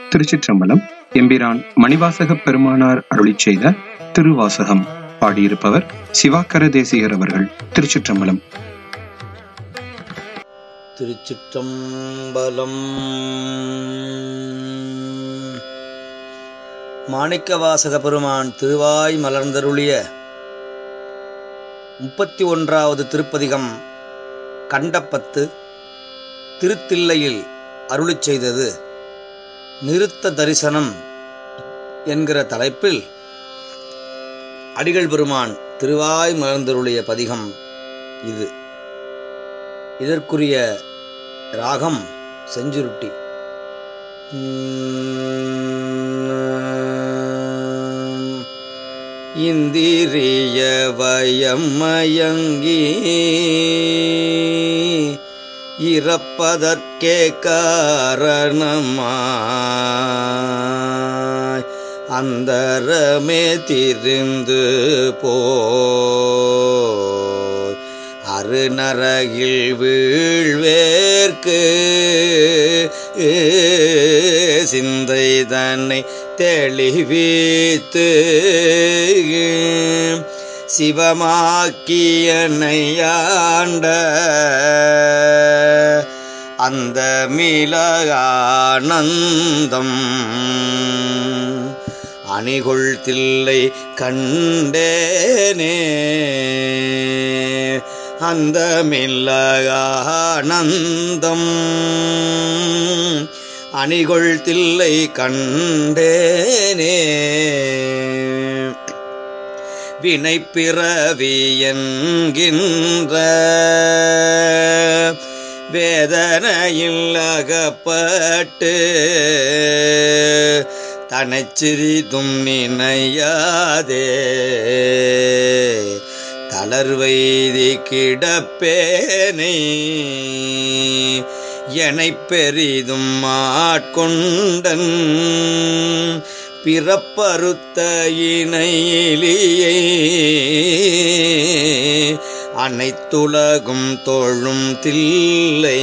திருச்சிற்றம்பலம் எம்பிரான் மணிவாசக பெருமானார் அருளிச் செய்த திருவாசகம் பாடியிருப்பவர் சிவாக்கர தேசிகர் அவர்கள் திருச்சிற்றம்பலம் திருச்சிற்றம்பலம் மாணிக்கவாசக பெருமான் திருவாய் மலர்ந்தருளிய முப்பத்தி ஒன்றாவது திருப்பதிகம் கண்டப்பத்து திருத்தில்லையில் அருளிச் செய்தது நிறுத்த தரிசனம் என்கிற தலைப்பில் அடிகள் பெருமான் திருவாய் மலர்ந்தருளிய பதிகம் இது இதற்குரிய ராகம் செஞ்சுருட்டி இந்திரிய வயமயங்கி இறப்பதற்கே காரணமாய் அந்தரமே திரிந்து போய் அருநரகில் வீழ்வேற்கு சிந்தை தன்னை தெளிவித்து சிவமாக்கியனையாண்ட அந்த மிளகானந்தம் அணிகொள் தில்லை கண்டேனே அந்த மில்லகானந்தம் அணிகொள் தில்லை கண்டேனே வினைப்பிறவி என்கின்ற வேதனையில் அகப்பட்டு தனச்சிறிதும் நினையாதே தளர்வைதி கிடப்பேனை எனை பெரிதும் ஆட்கொண்டன் பிறப்பறுத்த இணையிலியை அனைத்துலகும் தோழும் தில்லை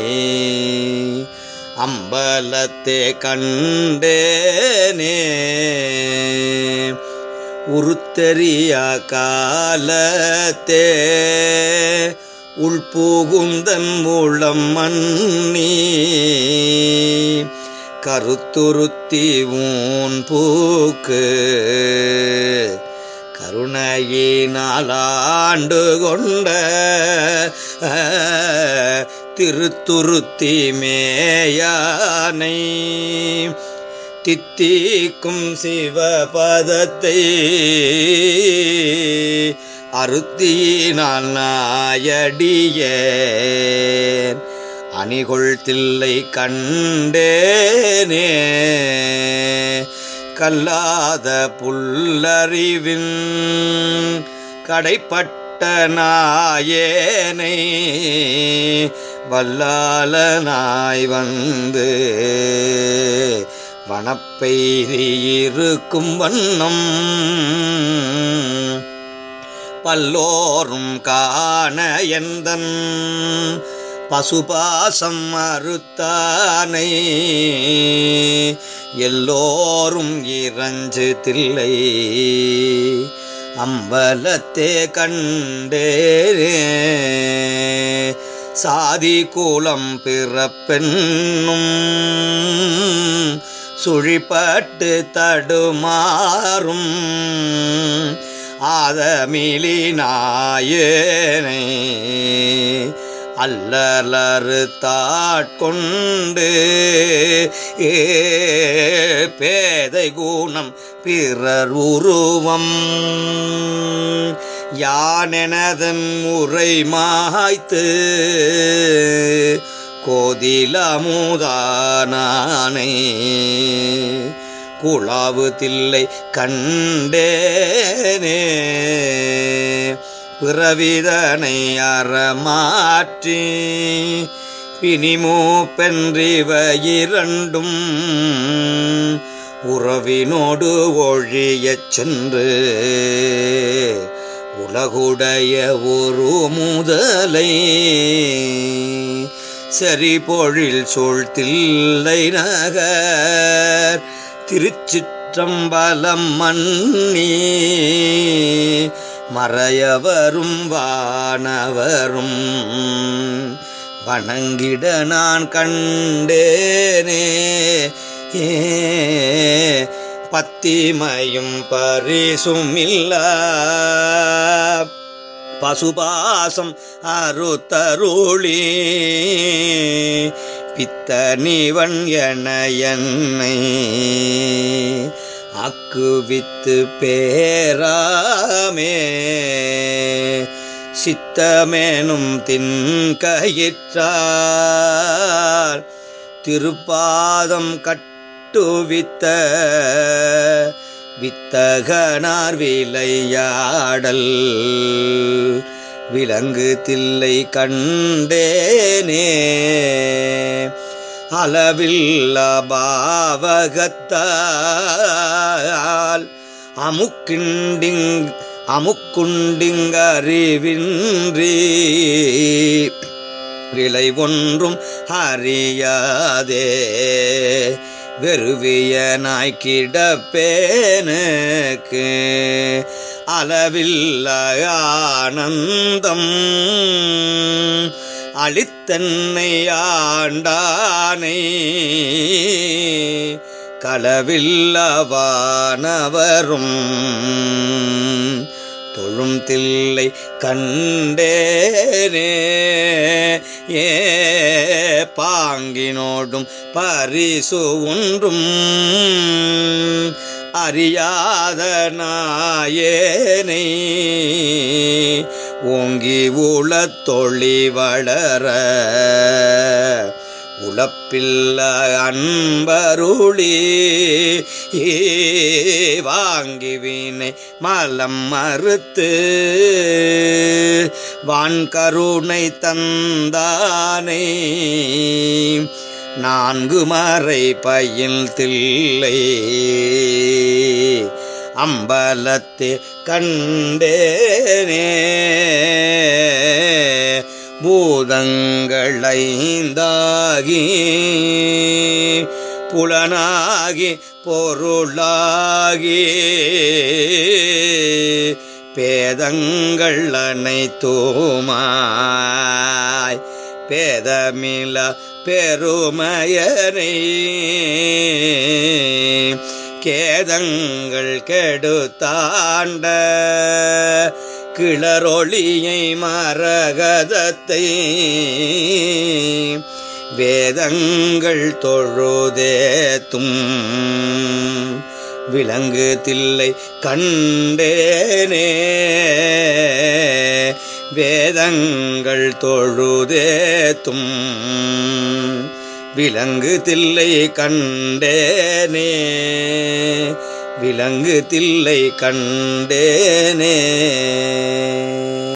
அம்பலத்தே கண்டேனே உருத்தெறிய காலத்தே உள்பூகுந்தன் மூலம் மன்னி கருத்துருத்தி ஊன் பூக்கு கருணையினாலாண்டு கொண்ட திருத்துருத்தி மேயானை தித்திக்கும் சிவபதத்தை அருத்தியினால் நாயடியேன் அணிகொள் தில்லை கண்டேனே கல்லாத புல்லறிவின் கடைப்பட்ட நாயேனை வல்லாலனாய் வந்து வனப்பெய்தியிருக்கும் வண்ணம் பல்லோரும் காண எந்தன் பசுபாசம் மறுத்தானை எல்லோரும் இறஞ்சு தில்லை அம்பலத்தே கண்டேரே சாதி கூலம் பிறப்பென்னும் சுழிப்பட்டு தடுமாறும் ஆதமிலி நாயேனை அல்லலறு தாட்கொண்டு பேதை குணம் பிறர் உருவம் யானெனதன் முறை மாய்த்து கோதிலமுதானே குழாவு தில்லை கண்டேனே பிறவிதனை அறமாற்றி பிணிமூப்பென்றிவ இரண்டும் உறவினோடு ஒழியச் சென்று உலகுடைய ஒரு முதலை சரி பொழில் சூழ்த்தில்லை நகர் திருச்சிற்றம்பலம் மன்னி மறையவரும் வானவரும் வணங்கிட நான் கண்டேனே ஏ பத்திமையும் பரிசுமில்ல பசுபாசம் அறுத்தருளி பித்தனிவன் என என்னை அக்குவித்து பேராமே சித்தமேனும் தின்கயிற்றார் திருப்பாதம் கட்டுவித்த வித்தகனார் விளையாடல் விலங்கு தில்லை கண்டேனே அளவில்லா பாவகத்தால் அமுக்கிண்டிங் அமுக்குண்டிங்கறிவின்றி விலை ஒன்றும் அறியாதே வெறுவிய நாய்க்கிடப்பேனுக்கு அளவில்ல ஆனந்தம் அளித்தன்னை ஆண்டானை களவில்லவானவரும் தொழும் தில்லை கண்டேனே ஏ பாங்கினோடும் பரிசு ஒன்றும் அறியாத நாயேனை ஓங்கி உளத்தொழி வளர உழப்பில்ல அன்பருளி வாங்கி வீணை மலம் மறுத்து வான்கருணை தந்தானை நான்கு மறை பயில் தில்லை அம்பலத்தே கண்டேனே பூதங்கள் ஐந்தாகி புலனாகி பொருளாகி பேதங்கள் அனைத்துமாய் பேதமில பெருமையனை கேதங்கள் கெடுத்தாண்ட கிளரொளியை மரகதத்தை வேதங்கள் தொழுதேத்தும் விலங்கு தில்லை கண்டேனே வேதங்கள் தொழுதேத்தும் விலங்கு தில்லை கண்டேனே விலங்கு தில்லை கண்டேனே